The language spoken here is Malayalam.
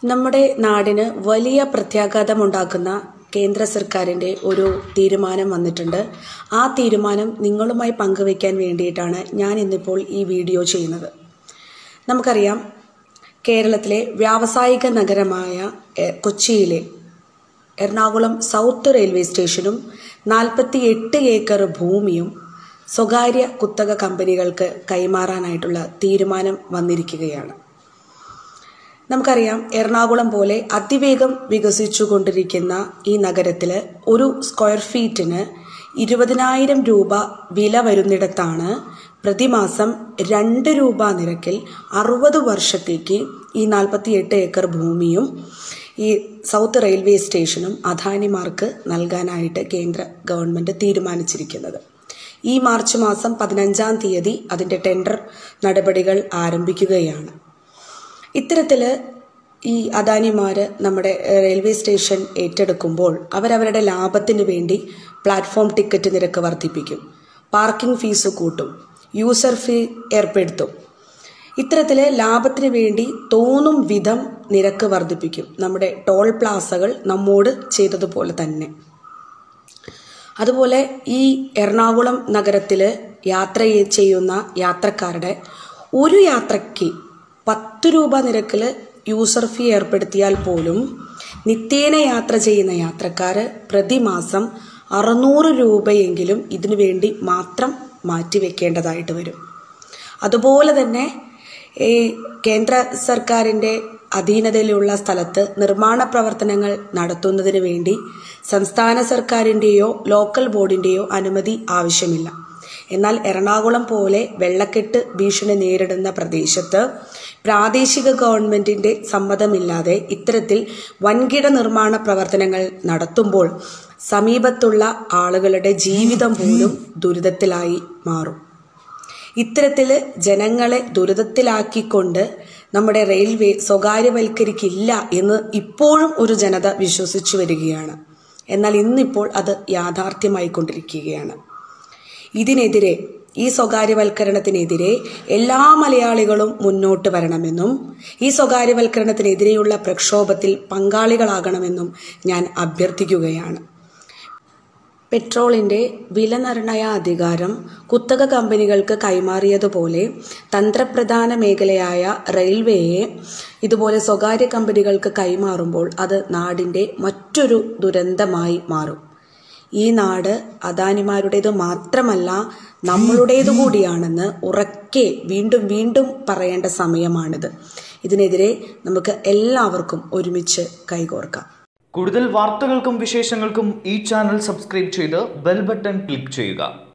നമ്മുടെ നാടിന് വലിയ പ്രത്യാഘാതമുണ്ടാക്കുന്ന കേന്ദ്ര സർക്കാരിൻ്റെ ഒരു തീരുമാനം വന്നിട്ടുണ്ട് ആ തീരുമാനം നിങ്ങളുമായി പങ്കുവയ്ക്കാൻ വേണ്ടിയിട്ടാണ് ഞാൻ ഇന്നിപ്പോൾ ഈ വീഡിയോ ചെയ്യുന്നത് നമുക്കറിയാം കേരളത്തിലെ വ്യാവസായിക നഗരമായ എ- കൊച്ചിയിലെ എറണാകുളം സൗത്ത് റെയിൽവേ സ്റ്റേഷനും നാൽപ്പത്തി എട്ട് ഏക്കർ ഭൂമിയും സ്വകാര്യ കുത്തക കമ്പനികൾക്ക് കൈമാറാനായിട്ടുള്ള തീരുമാനം വന്നിരിക്കുകയാണ് നമുക്കറിയാം എറണാകുളം പോലെ അതിവേഗം വികസിച്ചുകൊണ്ടിരിക്കുന്ന ഈ നഗരത്തിൽ ഒരു സ്ക്വയർ ഫീറ്റിന് ഇരുപതിനായിരം രൂപ വില വരുന്നിടത്താണ് പ്രതിമാസം രണ്ട് രൂപ നിരക്കിൽ അറുപത് വർഷത്തേക്ക് ഈ നാൽപ്പത്തിയെട്ട് ഏക്കർ ഭൂമിയും ഈ സൗത്ത് റെയിൽവേ സ്റ്റേഷനും അദാനിമാർക്ക് നൽകാനായിട്ട് കേന്ദ്ര ഗവൺമെൻറ് തീരുമാനിച്ചിരിക്കുന്നത് ഈ മാർച്ച് മാസം പതിനഞ്ചാം തീയതി അതിൻ്റെ ടെൻഡർ നടപടികൾ ആരംഭിക്കുകയാണ് ഇത്തരത്തിൽ ഈ അദാനിമാർ നമ്മുടെ ഏഹ്, റെയിൽവേ സ്റ്റേഷൻ ഏറ്റെടുക്കുമ്പോൾ അവരവരുടെ ലാഭത്തിന് വേണ്ടി പ്ലാറ്റ്ഫോം ടിക്കറ്റ് നിരക്ക് വർദ്ധിപ്പിക്കും പാർക്കിംഗ് ഫീസ് കൂട്ടും യൂസർ ഫീ ഏർപ്പെടുത്തും ഇത്തരത്തിൽ ലാഭത്തിന് വേണ്ടി തോന്നും വിധം നിരക്ക് വർദ്ധിപ്പിക്കും നമ്മുടെ ടോൾ പ്ലാസകൾ നമ്മോട് ചെയ്തതുപോലെ തന്നെ അതുപോലെ ഈ എറണാകുളം നഗരത്തിൽ യാത്ര ചെയ്യുന്ന യാത്രക്കാരുടെ ഒരു യാത്രയ്ക്ക് പത്ത് രൂപ നിരക്കിൽ യൂസർ ഫീ ഏർപ്പെടുത്തിയാൽ പോലും നിത്യേന യാത്ര ചെയ്യുന്ന യാത്രക്കാർ പ്രതിമാസം അറുന്നൂറ് രൂപയെങ്കിലും ഇതിനു വേണ്ടി മാത്രം മാറ്റിവെക്കേണ്ടതായിട്ട് വരും അതുപോലെ തന്നെ ഈ കേന്ദ്ര സർക്കാരിൻ്റെ അധീനതയിലുള്ള സ്ഥലത്ത് നിർമ്മാണ പ്രവർത്തനങ്ങൾ നടത്തുന്നതിന് വേണ്ടി സംസ്ഥാന സർക്കാരിൻ്റെയോ ലോക്കൽ ബോർഡിൻ്റെയോ അനുമതി ആവശ്യമില്ല എന്നാൽ എറണാകുളം പോലെ വെള്ളക്കെട്ട് ഭീഷണി നേരിടുന്ന പ്രദേശത്ത് പ്രാദേശിക ഗവൺമെന്റിന്റെ സമ്മതമില്ലാതെ ഇത്തരത്തിൽ വൻകിട നിർമ്മാണ പ്രവർത്തനങ്ങൾ നടത്തുമ്പോൾ സമീപത്തുള്ള ആളുകളുടെ ജീവിതം പോലും ദുരിതത്തിലായി മാറും ഇത്തരത്തിൽ ജനങ്ങളെ ദുരിതത്തിലാക്കിക്കൊണ്ട് നമ്മുടെ റെയിൽവേ സ്വകാര്യവൽക്കരിക്കില്ല എന്ന് ഇപ്പോഴും ഒരു ജനത വിശ്വസിച്ചു വരികയാണ് എന്നാൽ ഇന്നിപ്പോൾ അത് യാഥാർത്ഥ്യമായിക്കൊണ്ടിരിക്കുകയാണ് ഇതിനെതിരെ ഈ സ്വകാര്യവൽക്കരണത്തിനെതിരെ എല്ലാ മലയാളികളും മുന്നോട്ട് വരണമെന്നും ഈ സ്വകാര്യവൽക്കരണത്തിനെതിരെയുള്ള പ്രക്ഷോഭത്തിൽ പങ്കാളികളാകണമെന്നും ഞാൻ അഭ്യർത്ഥിക്കുകയാണ് പെട്രോളിന്റെ വില നിർണയ അധികാരം കുത്തക കമ്പനികൾക്ക് കൈമാറിയതുപോലെ തന്ത്രപ്രധാന മേഖലയായ റെയിൽവേയെ ഇതുപോലെ സ്വകാര്യ കമ്പനികൾക്ക് കൈമാറുമ്പോൾ അത് നാടിന്റെ മറ്റൊരു ദുരന്തമായി മാറും ഈ നാട് അദാനിമാരുടേത് മാത്രമല്ല നമ്മളുടേതു കൂടിയാണെന്ന് ഉറക്കെ വീണ്ടും വീണ്ടും പറയേണ്ട സമയമാണിത് ഇതിനെതിരെ നമുക്ക് എല്ലാവർക്കും ഒരുമിച്ച് കൈകോർക്കാം കൂടുതൽ വാർത്തകൾക്കും വിശേഷങ്ങൾക്കും ഈ ചാനൽ സബ്സ്ക്രൈബ് ചെയ്ത് ബെൽ ബട്ടൺ ക്ലിക്ക് ചെയ്യുക